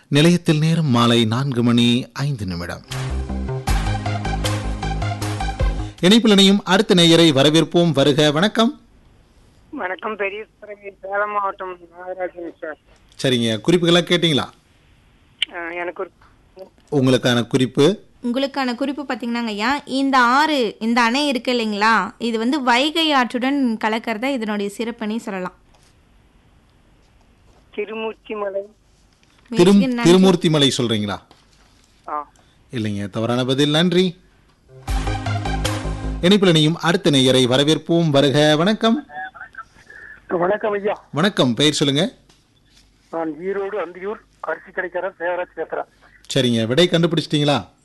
நிலையத்தில் நேரம் மாலை நான்கு மணி ஐந்து நிமிடம் இணைப்பில் இணையும் அடுத்த நேயரை வரவேற்போம் வருக வணக்கம் வணக்கம் பெரிய சுரங்கி சேலம் மாவட்டம் நாகராஜன் சார் சரிங்க குறிப்புகள்லாம் கேட்டிங்களா அஹ் எனக்கு ஒரு உங்களுக்கான குறிப்பு உங்களுக்கான குறிப்பு பார்த்தீங்கன்னாங்க ஐயா இந்த ஆறு இந்த அணை இருக்கு இல்லைங்களா இது வந்து வைகை ஆற்றுடன் கலக்கிறத இதனுடைய சிறப்புனே சொல்லலாம் திருமூர்த்தி மலை திரும் முயற்சிக்கு நன்றி. திருமூர்த்தி மலை சொல்றீங்களா ஆ இல்லைங்க தவறான பதில் நன்றி இணைப்பில் இணையும் அடுத்த நேயரை வரவேற்போம் வருக வணக்கம் வணக்கம் ஐயா வணக்கம் பெயர் சொல்லுங்க நான் ஈரோடு அந்தியூர் அரிசி கிடைக்கிற சேவராஜ் பேசுறேன் சரிங்க விடை கண்டுபிடிச்சிட்டீங்களா